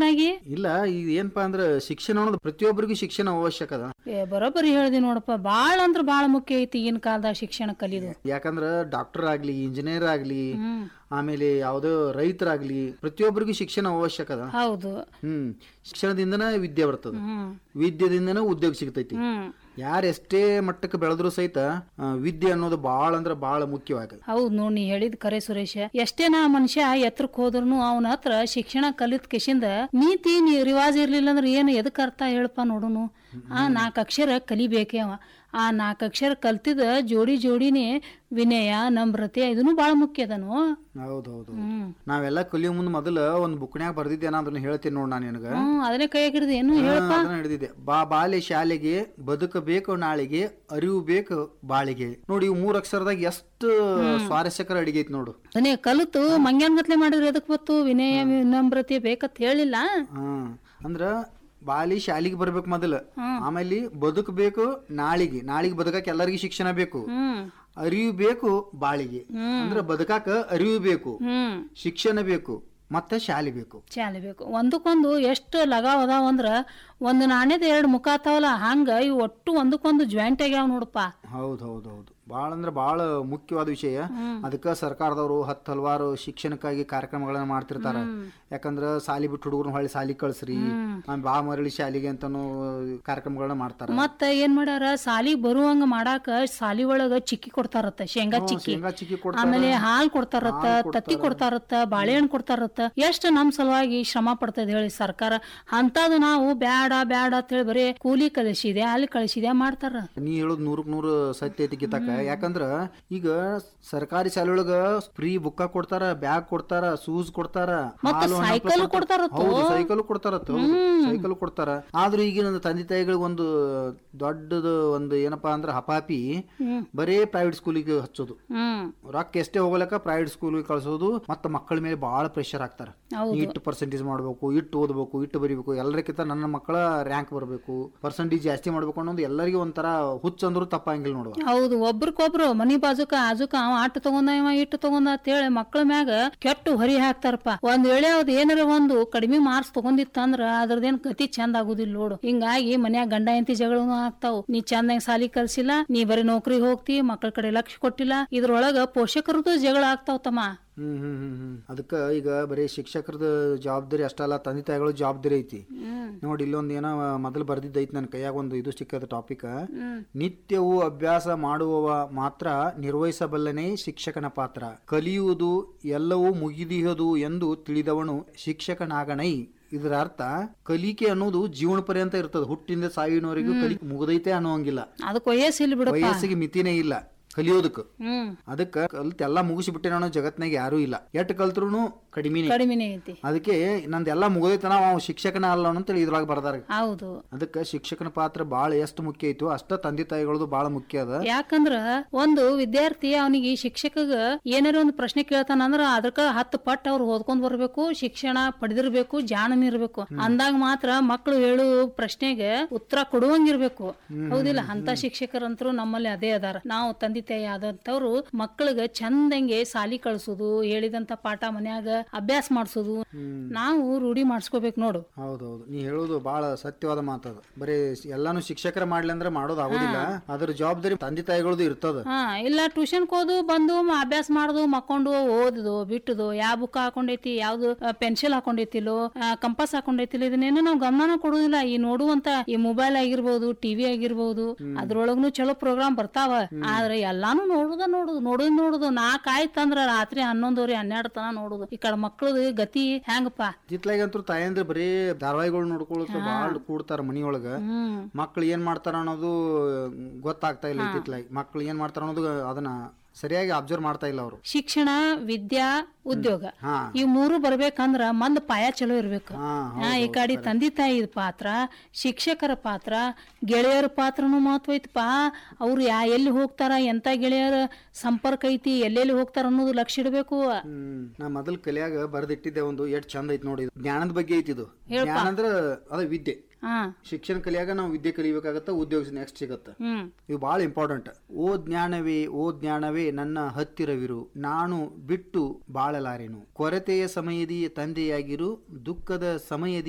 ನೆನಪಿನಾಗಿ ಇಲ್ಲ ಈಗ ಏನಪ್ಪಾ ಅಂದ್ರ ಶಿಕ್ಷಣ ಅನ್ನೋದು ಪ್ರತಿಯೊಬ್ಬರಿಗೂ ಶಿಕ್ಷಣ ಅವಶ್ಯಕ ಅದ ಏ ಬರೋಬ್ಬರಿ ಹೇಳ್ದಿ ನೋಡಪ್ಪ ಬಾಳ ಅಂದ್ರ ಬಾಳ ಮುಖ್ಯ ಐತಿ ಈಗಿನ ಕಾಲದಾಗ ಶಿಕ್ಷಣ ಕಲಿದು ಯಾಕಂದ್ರ ಡಾಕ್ಟರ್ ಆಗ್ಲಿ ಇಂಜಿನಿಯರ್ ಆಗ್ಲಿ ಹ್ಮ್ ಆಮೇಲೆ ಯಾವ್ದೋ ರೈತರಾಗ್ಲಿ ಪ್ರತಿಯೊಬ್ಬರಿಗೂ ಶಿಕ್ಷಣ ಅವಶ್ಯಕ ಅದ ಹೌದು ಹ್ಮ್ ಶಿಕ್ಷಣದಿಂದನೇ ವಿದ್ಯೆ ಬರ್ತದ ಹ್ಮ್ ವಿದ್ಯೆದಿಂದನೇ ಉದ್ಯೋಗ ಸಿಗ್ತೈತಿ ಹ್ಮ್ ಯಾರು ಎಷ್ಟೇ ಮಟ್ಟಕ್ಕೆ ಬೆಳೆದ್ರು ಸಹಿತ ಆ, ವಿದ್ಯೆ ಅನ್ನೋದು ಬಾಳ ಅಂದ್ರ ಬಾಳ ಮುಖ್ಯವಾಗ ಹೌದ್ ನೋಡ್ ನೀ ಹೇಳಿದ್ ಕರೆ ಸುರೇಶ ಎಷ್ಟೇ ನಾ ಮನುಷ್ಯ ಎತ್ರಕ್ ಹೋದ್ರುನು ಅವನ ಹತ್ರ ಶಿಕ್ಷಣ ಕಲಿತ್ ಕಿಶಿಂದ ನೀತಿ ನೀ ರಿವಾಜ್ ಇರ್ಲಿಲ್ಲ ಅಂದ್ರೆ ಏನು ಎದಕ್ ಅರ್ಥ ಹೇಳಪ್ಪ ನೋಡುನು ಆ ನಾಲ್ಕು ಅಕ್ಷರ ಕಲಿಬೇಕೆ ಅವ ಆ ನಾಲ್ಕು ಅಕ್ಷರ ಕಲ್ತಿದ ಜೋಡಿ ಜೋಡಿನೇ ವಿನಯ ನಮ್ರತೆ ಇದನ್ನು ಬಾಳ ಮುಖ್ಯ ಅದನು ಹೌದೌದು ಹ್ಮ್ ನಾವೆಲ್ಲ ಕಲಿಯೋ ಮುಂದ್ ಮೊದಲ ಒಂದ್ ಬುಕ್ನ್ಯಾಗ ಬರ್ದಿದ್ದೆ ನಾ ಅದನ್ನ ಹೇಳ್ತೀನಿ ನೋಡ್ ನಾನು ನಿನಗ ಹ್ಮ್ ಅದನ್ನೇ ಕೈಯಾಗ ಹಿಡ್ದು ಏನು ಹೇಳಪ್ಪ ಅದನ್ನ ಹಿಡಿದಿದ್ದೆ ಬಾ ಬಾಲ್ಯ ಶಾಲೆಗೆ ಬದುಕಬೇಕು ನಾಳೆಗೆ ಅರಿವು ಬೇಕು ಬಾಳಿಗೆ ನೋಡಿ ಇವು ಮೂರ್ ಅಕ್ಷರದಾಗ ಎಷ್ಟು ಸ್ವಾರಸ್ಯಕರ ಅಡಿಗೆ ಐತಿ ನೋಡು ಅದನ್ನೇ ಕಲಿತು ಮಂಗ್ಯಾನ್ಗತ್ಲೆ ಮಾಡಿದ್ರೆ ಎದಕ್ ಬತ್ತು ವಿನಯ ನಮ್ರತೆ ಬೇಕಂತ ಹೇಳಿಲ್ಲ ಹಾ ಅಂದ್ರ ಬಾಲಿ ಶಾಲಿಗೆ ಬರ್ಬೇಕು ಮೊದಲ ಆಮೇಲೆ ಬದುಕಬೇಕು ನಾಳಿಗೆ ನಾಳಿಗೆ ಬದುಕಕ್ಕೆ ಎಲ್ಲರಿಗೂ ಶಿಕ್ಷಣ ಬೇಕು ಹ್ಮ್ ಅರಿವು ಬೇಕು ಬಾಳಿಗೆ ಅಂದ್ರ ಬದುಕಾಕ ಅರಿವು ಬೇಕು ಹ್ಮ್ ಶಿಕ್ಷಣ ಬೇಕು ಮತ್ತೆ ಶಾಲೆ ಬೇಕು ಚಾಲಿ ಬೇಕು ಒಂದಕ್ಕೊಂದು ಎಷ್ಟು ಲಗಾವ್ ಅದಾವ ಅಂದ್ರ ಒಂದು ನಾಣ್ಯದ ಎರಡು ಮುಖ ಆತಾವಲ್ಲ ಹಂಗ ಇವು ಒಟ್ಟು ಒಂದಕ್ಕೊಂದು ಜಾಯಿಂಟ್ ಆಗ್ಯಾವ ನೋಡಪ್ಪ ಹೌದ್ ಹೌದ್ ಹೌದು ಬಾಳ ಅಂದ್ರ ಬಾಳ ಮುಖ್ಯವಾದ ವಿಷಯ ಅದಕ್ಕ ಸರ್ಕಾರದವರು ಹತ್ತು ಹಲವಾರು ಶಿಕ್ಷಣಕ್ಕಾಗಿ ಕಾರ್ಯಕ್ರಮಗಳನ್ನ ಮಾಡ್ತಿರ್ತಾರ ಯಾಕಂದ್ರ ಸಾಲಿ ಬಿಟ್ಟು ಹುಡುಗರ್ನ ಹೊಳ್ಳಿ ಸಾಲಿ ಕಳ್ಸ್ರಿ ಆಮೇಲ್ ಬಾ ಮರಳಿ ಶಾಲಿಗೆ ಅಂತಾನು ಕಾರ್ಯಕ್ರಮಗಳನ್ನ ಮಾಡ್ತಾರ ಮತ್ತ ಏನ್ ಮಾಡ್ಯಾರ ಸಾಲಿಗ್ ಬರುವಂಗ ಮಾಡಾಕ ಸಾಲಿ ಒಳಗ ಚಿಕ್ಕಿ ಕೊಡ್ತಾರತ್ತ ಶೇಂಗಾ ಚಿಕ್ಕಿ ಶೇಂಗಾ ಚಿಕ್ಕಿ ಕೊಡ್ತಾರ ಆಮೇಲೆ ಹಾಲ್ ಕೊಡ್ತಾರತ್ತ ತತ್ತಿ ಕೊಡ್ತಾರತ್ತ ಬಾಳೆಹಣ್ಣು ಕೊಡ್ತಾರತ್ತ ಎಷ್ಟು ನಮ್ ಸಲುವಾಗಿ ಶ್ರಮ ಪಡ್ತದ ಹೇಳಿ ಸರ್ಕಾರ ಅಂತದು ನಾವು ಬ್ಯಾಡ ಬ್ಯಾಡ ಅಂತ ಹೇಳಿ ಬರೀ ಕೂಲಿ ಕಳಿಸಿದೆ ಅಲ್ಲಿ ಕಳಿಸಿದೆ ಮಾಡ್ತಾರ ನೀ ಹೇಳೋದ್ ನೂರಕ್ ನೂರು ಸತ್ಯ ಐತಿ ಗೀತಕ್ಕ ಯಾಕಂದ್ರ ಈಗ ಸರ್ಕಾರಿ ಶಾಲೆಯೊಳಗ ಫ್ರೀ ಬುಕ್ಕ ಕೊಡ್ತಾರ ಬ್ಯಾಗ್ ಕೊಡ್ತಾರ ಶೂಸ್ ಕೊಡ್ತಾರ ಹಾಲು ಹಣ್ಣು ಸೈಕಲ್ ಹಂಪ್ಲ ಕೊಡ್ತಾರತ್ತು. ಹೌದು ಸೈಕಲ್ ಕೊಡ್ತಾರತ್ತ ಸೈಕಲ್ ಕೊಡ್ತಾರ ಆದ್ರೂ ಈಗಿನ ತಂದೆ ತಾಯಿಗಳಿಗೆ ಒಂದು ದೊಡ್ಡದು ಒಂದು ಏನಪ್ಪಾ ಅಂದ್ರ ಹಪಾಪಿ ಬರೇ ಪ್ರೈವೇಟ್ ಸ್ಕೂಲಿಗೆ ಹಚ್ಚೋದು ಹ್ಮ್ ರೊಕ್ಕ ಎಷ್ಟೇ ಹೋಗ್ಲಕ್ಕ ಪ್ರೈವೇಟ್ ಸ್ಕೂಲ್ಗೆ ಕಳ್ಸೋದು ಮತ್ತ ಮಕ್ಕಳ ಮೇಲೆ ಬಹಳ ಪ್ರೆಷರ್ ಹಾಕ್ತಾರ ಹೌದು. ಇಟ್ಟು ಪರ್ಸೆಂಟೇಜ್ ಮಾಡ್ಬೇಕು ಇಟ್ಟು ಓದ್ಬೇಕು ಇಟ್ಟು ಬರಿಬೇಕು ಎಲ್ಲರಿಗಿಂತ ನನ್ನ ಮಕ್ಕಳ ರ್ಯಾಂಕ್ ಬರಬೇಕು ಪರ್ಸೆಂಟೇಜ್ ಜಾಸ್ತಿ ಮಾಡ್ಬೇಕು ಅನ್ನೋದು ಎಲ್ಲರಿಗೂ ಒಂಥರ ಹುಚ್ಚ ಅಂದ್ರೂ ತಪ್ಪಂಗಿಲ್ಲ ನೋಡುವ ಹೌದು ಒಬ್ರಿಗೊಬ್ರು ಮನಿ ಬಾಜುಕ ಆಜುಕ ಅವ ಆಟ ತಗೊಂಡ ಇವ ಇಟ್ಟು ತಗೊಂಡ ಅಂತೇಳಿ ಮಕ್ಳ ಮ್ಯಾಗ ಕೆಟ್ಟು ಹೊರಿ ಹಾಕ್ತಾರಪ್ಪ ಒಂದ್ ವೇಳೆ ಅದ್ ಏನಾರ ಒಂದು ಕಡಿಮೆ ಮಾರ್ಕ್ಸ್ ತಗೊಂಡಿತ್ತಂದ್ರ ಅದ್ರದೇನ್ ಗತಿ ಚಂದ ಆಗುದಿಲ್ಲ ನೋಡು ಹಿಂಗಾಗಿ ಮನ್ಯಾಗ ಗಂಡ ಹೆಂಡತಿ ಜಗಳನು ಆಗ್ತಾವ್ ನೀ ಚಂದಂಗ್ ಸಾಲಿ ಕಲ್ಸಿಲ್ಲ ನೀ ಬರೀ ನೌಕರಿಗೆ ಹೋಗ್ತಿ ಮಕ್ಳ ಕಡೆ ಲಕ್ಷ್ಯ ಕೊಟ್ಟಿಲ್ಲ ಇದ್ರೊಳಗ ಪೋಷಕರದು ಜಗಳ ಆಗ್ತಾವ್ ತಮ್ಮ ಹ್ಮ್ ಹ್ಮ್ ಹ್ಮ್ ಹ್ಮ್ ಅದಕ್ಕ ಈಗ ಬರೀ ಶಿಕ್ಷಕರದ ಜವಾಬ್ದಾರಿ ಅಷ್ಟಲ್ಲ ತಂದೆ ತಾಯಿಗಳ ಜವಾಬ್ದಾರಿ ಐತಿ ನೋಡಿ ಇಲ್ಲೊಂದ್ ಏನೋ ಮೊದಲು ಬರ್ದಿದ್ದೈತಿ ನನ್ನ ಕೈಯಾಗ ಒಂದು ಇದು ಸಿಕ್ಕದ ಟಾಪಿಕ್ ನಿತ್ಯವೂ ಅಭ್ಯಾಸ ಮಾಡುವವ ಮಾತ್ರ ನಿರ್ವಹಿಸಬಲ್ಲನೇ ಶಿಕ್ಷಕನ ಪಾತ್ರ ಕಲಿಯುವುದು ಎಲ್ಲವೂ ಮುಗಿದಿಹದು ಎಂದು ತಿಳಿದವನು ಶಿಕ್ಷಕನಾಗಣೈ ಇದರ ಅರ್ಥ ಕಲಿಕೆ ಅನ್ನೋದು ಜೀವನ ಪರ್ಯಂತ ಇರ್ತದ ಹುಟ್ಟಿಂದ ಸಾವಿನವರೆಗೂ ಕಲಿ ಮುಗದೈತೆ ಅನ್ನೋಂಗಿಲ್ಲ ಅದಕ್ಕೆ ವಯಸ್ಸಿಲ್ಲ ಬಿಡಪ್ಪ ವಯಸ್ಸಿಗೆ ಮಿತಿನೇ ಇಲ್ಲ ಕಲಿಯೋದಕ್ಕ ಹ್ಮ್ ಅದಕ್ಕ ಕಲ್ತ್ ಎಲ್ಲಾ ಮುಗಿಸಿಬಿಟ್ಟೆ ನಾನು ಜಗತ್ನಾಗ ಯಾರು ಇಲ್ಲ ಎಟ್ ಕಲ್ತ್ರುನು ಕಡಿಮೆನೆ ಕಡಿಮೆನೆ ಐತಿ ಅದಕ್ಕೆ ನಂದೆಲ್ಲ ಮುಗಿದೈತನ ಅವ ಶಿಕ್ಷಕನ ಅಲ್ಲ ಅಂತೇಳಿ ಇದ್ರೊಳಗೆ ಬರ್ದಾರ ಹೌದು ಅದಕ್ಕ ಶಿಕ್ಷಕನ ಪಾತ್ರ ಬಾಳ ಎಷ್ಟು ಮುಖ್ಯ ಐತು ಅಷ್ಟ ತಂದೆ ತಾಯಿಗಳದು ಬಾಳ ಮುಖ್ಯ ಅದ ಯಾಕಂದ್ರ ಒಂದು ವಿದ್ಯಾರ್ಥಿ ಅವನಿಗೆ ಶಿಕ್ಷಕಗ ಏನಾರ ಒಂದು ಪ್ರಶ್ನೆ ಕೇಳ್ತಾನ ಅಂದ್ರ ಅದಕ್ಕ ಹತ್ತು ಪಟ್ಟು ಅವ್ರು ಓದ್ಕೊಂಡ್ ಬರ್ಬೇಕು ಶಿಕ್ಷಣ ಪಡೆದಿರ್ಬೇಕು ಜಾಣನ್ ಇರ್ಬೇಕು ಅಂದಾಗ ಮಾತ್ರ ಮಕ್ಕಳು ಹೇಳು ಪ್ರಶ್ನೆಗೆ ಉತ್ತರ ಕೊಡುವಂಗಿರ್ಬೇಕು ಹೌದಿಲ್ಲ ಅಂತ ಶಿಕ್ಷಕರಂತರು ನಮ್ಮಲ್ಲಿ ಅದೇ ಅದಾರ ನಾವು ತಂದೆ ತಾಯಿ ಆದಂತವ್ರು ಮಕ್ಕಳಿಗೆ ಚಂದಂಗೆ ಸಾಲಿ ಕಳ್ಸೋದು ಹೇಳಿದಂತ ಪಾಠ ಮನ್ಯಾಗ ಅಭ್ಯಾಸ ಮಾಡ್ಸೋದು ನಾವು ರೂಢಿ ಮಾಡಿಸ್ಕೋಬೇಕು ನೋಡು ಹೌದೌದು ನೀ ಹೇಳೋದು ಬಾಳ ಸತ್ಯವಾದ ಮಾತದ ಬರೀ ಎಲ್ಲಾನು ಶಿಕ್ಷಕರ ಮಾಡ್ಲಿ ಅಂದ್ರೆ ಮಾಡೋದು ಆಗೋದಿಲ್ಲ ಅದ್ರ ಜವಾಬ್ದಾರಿ ತಂದೆ ತಾಯಿಗಳದು ಇರ್ತದ ಹಾ ಇಲ್ಲ ಟ್ಯೂಷನ್ ಹೋದು ಬಂದು ಮ- ಅಭ್ಯಾಸ ಮಾಡುದು ಮಕ್ಕೊಂಡು ಓದುದು ಬಿಟ್ಟುದು ಯಾವ ಬುಕ್ ಹಾಕೊಂಡೈತಿ ಯಾವ್ದು ಪೆನ್ಸಿಲ್ ಹಾಕೊಂಡೈತಿಲೋ ಕಂಪಾಸ್ ಹಾಕೊಂಡೈತಿಲ್ಲ ಇದನ್ನೇನು ನಾವು ಗಮನ ಕೊಡುದಿಲ್ಲ ಈ ನೋಡುವಂತ ಈ ಮೊಬೈಲ್ ಆಗಿರ್ಬೋದು ಟಿವಿ ಆಗಿರ್ಬೋದು ಅದ್ರೊಳಗ್ನು ಚಲೋ ಪ್ರೋಗ್ರಾಮ್ ಬರ್ತಾವ ಆದ್ರೆ ಎಲ್ಲಾನು ನೋಡುದ ನೋಡುದು ನೋಡುದ್ ನೋಡುದು ನಾಲ್ಕ್ ಆಯ್ತಂದ್ರ ರಾತ್ರಿ ಹನ್ನೊಂದುವರೆ ಹನ್ನೆರಡು ತನ ನೋಡುದು ಈ ಕಡೆ ಮಕ್ಳದ್ ಗತಿ ಹೆಂಗಪ್ಪ ಇತ್ಲಾಗಂತೂ ತಾಯಂದ್ರ ಬರೀ ಧಾರಾವಾಹಿಗಳು ನೋಡ್ಕೊಳಕ ಬಾಳ ಕೂಡ್ತಾರ ಮನಿಯೊಳಗ ಹ್ಮ್ ಮಕ್ಳು ಏನ್ ಮಾಡ್ತಾರ ಅನ್ನೋದು ಗೊತ್ತಾಗ್ತಾ ಇಲ್ಲ ಇತ್ತಿತ್ಲಾಗಿ ಮಕ್ಳು ಏನ್ ಮಾಡ್ತಾರ ಅನ್ನೋದು ಅದನ್ನ ಸರಿಯಾಗಿ ಅಬ್ಸರ್ವ್ ಮಾಡ್ತಾ ಇಲ್ಲ ಅವರು ಶಿಕ್ಷಣ ವಿದ್ಯಾ ಉದ್ಯೋಗ ಹಾ ಈ ಮೂರು ಬರ್ಬೇಕಂದ್ರ ಮಂದ್ ಪಾಯ ಚಲೋ ಇರ್ಬೇಕು ಹಾ ಹಾ ಈ ಕಡೆ ತಂದೆ ತಾಯಿ ಪಾತ್ರ ಶಿಕ್ಷಕರ ಪಾತ್ರ ಗೆಳೆಯರ ಪಾತ್ರನು ಮಹತ್ವ ಐತಪ್ಪ ಅವ್ರು ಯಾ ಎಲ್ಲಿ ಹೋಗ್ತಾರ ಎಂತ ಗೆಳೆಯರ ಸಂಪರ್ಕ ಐತಿ ಎಲ್ಲೆಲ್ಲಿ ಹೋಗ್ತಾರ ಅನ್ನೋದು ಲಕ್ಷ್ಯ ಇಡಬೇಕು ಹ್ಮ್ ನಾ ಮೊದಲ್ ಕಲಿಯಾಗ ಬರ್ದಿಟ್ಟಿದ್ದೆ ಒಂದು ಎಷ್ಟ್ ಚಂದ ಐತಿ ನೋಡಿ ಇದು. ಜ್ಞಾನದ ಬಗ್ಗೆ ಐತಿ ಇದು ಜ್ಞಾನ ಅಂದ್ರ ಅದ ವಿದ್ಯೆ ಹಾ ಶಿಕ್ಷಣ ಕಲಿಯಾಗ ನಾವು ವಿದ್ಯೆ ಕಲಿಬೇಕಾಗತ್ತ ಉದ್ಯೋಗ ನೆಕ್ಸ್ಟ್ ಸಿಗತ್ತ ಹ್ಮ್ ಇವು ಬಹಳ ಇಂಪಾರ್ಟೆಂಟ್ ಓ ಜ್ಞಾನವೇ ಓ ಜ್ಞಾನವೇ ನನ್ನ ಹತ್ತಿರವಿರು ನಾನು ಬಿಟ್ಟು ಬಾಳಲಾರೆನು ಕೊರತೆಯ ಸಮಯದಿ ತಂದೆಯಾಗಿರು ದುಃಖದ ಸಮಯದಿ